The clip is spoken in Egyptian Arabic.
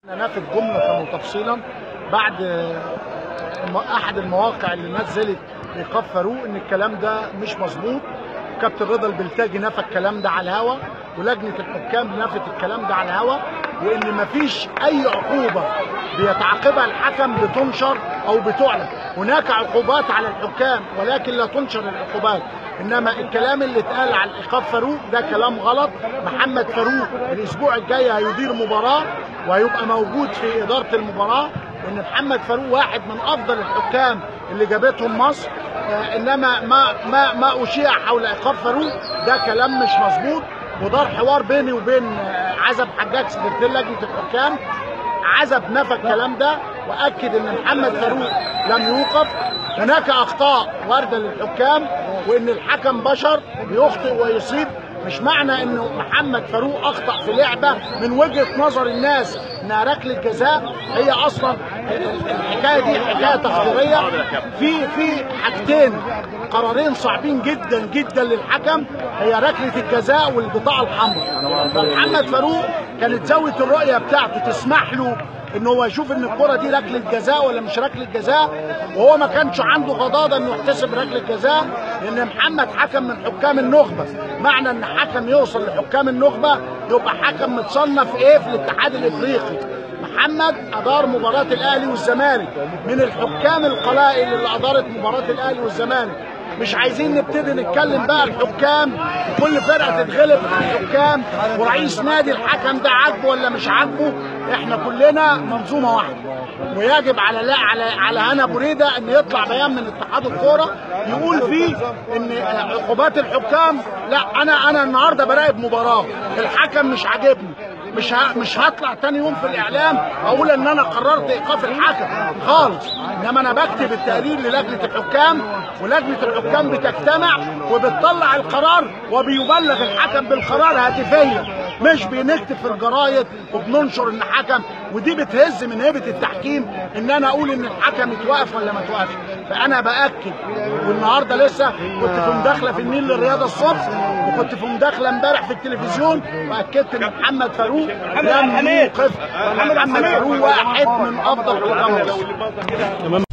نافذ جملة وتفصيلا بعد احد المواقع اللي نزلت ايقاف فاروق ان الكلام ده مش مظبوط كابتن رضا البلتاجي نفى الكلام ده على الهوا ولجنه الحكام نفت الكلام ده على الهوا وان مفيش اي عقوبه بيتعاقبها الحكم بتنشر او بتعلن هناك عقوبات على الحكام ولكن لا تنشر العقوبات انما الكلام اللي اتقال على ايقاف فاروق ده كلام غلط محمد فاروق الاسبوع الجاي هيدير مباراه وهيبقى موجود في اداره المباراه وان محمد فاروق واحد من افضل الحكام اللي جابتهم مصر آه انما ما ما ما اشيع حول ايقاف فاروق ده كلام مش مظبوط ودار حوار بيني وبين آه عزب حجاج سكرتير لجنه الحكام عزب نفى الكلام ده واكد ان محمد فاروق لم يوقف هناك اخطاء وارده للحكام وان الحكم بشر بيخطئ ويصيب مش معنى انه محمد فاروق اخطا في لعبه من وجهه نظر الناس انها ركله جزاء هي اصلا الحكايه دي حكايه تقديريه في في حاجتين قرارين صعبين جدا جدا للحكم هي ركله الجزاء والبطاقه الحمراء فمحمد فاروق كانت زاويه الرؤيه بتاعته تسمح له ان هو يشوف ان الكره دي ركله جزاء ولا مش ركله جزاء وهو ما كانش عنده غضاضه انه يحتسب ركله جزاء لان محمد حكم من حكام النخبه معنى ان حكم يوصل لحكام النخبه يبقى حكم متصنف ايه في الاتحاد الافريقي محمد ادار مباراه الاهلي والزمالك من الحكام القلائل اللي ادارت مباراه الاهلي والزمالك مش عايزين نبتدي نتكلم بقى الحكام كل فرقه تتغلب الحكام ورئيس نادي الحكم ده عاجبه ولا مش عاجبه احنا كلنا منظومه واحده ويجب على لا على على هنا بريده ان يطلع بيان من اتحاد الكوره يقول فيه ان عقوبات الحكام لا انا انا النهارده براقب مباراه الحكم مش عاجبني مش ه... مش هطلع تاني يوم في الاعلام اقول ان انا قررت ايقاف الحكم خالص انما انا بكتب التقرير للجنه الحكام ولجنه الحكام بتجتمع وبتطلع القرار وبيبلغ الحكم بالقرار هاتفيا مش بنكتب في الجرايد وبننشر ان حكم ودي بتهز من هيبه التحكيم ان انا اقول ان الحكم اتوقف ولا ما اتوقفش فانا باكد والنهارده لسه كنت في مداخله في النيل للرياضه الصبح وكنت في مداخله امبارح في التلفزيون واكدت ان محمد فاروق لم يوقف محمد فاروق واحد من افضل حكام مصر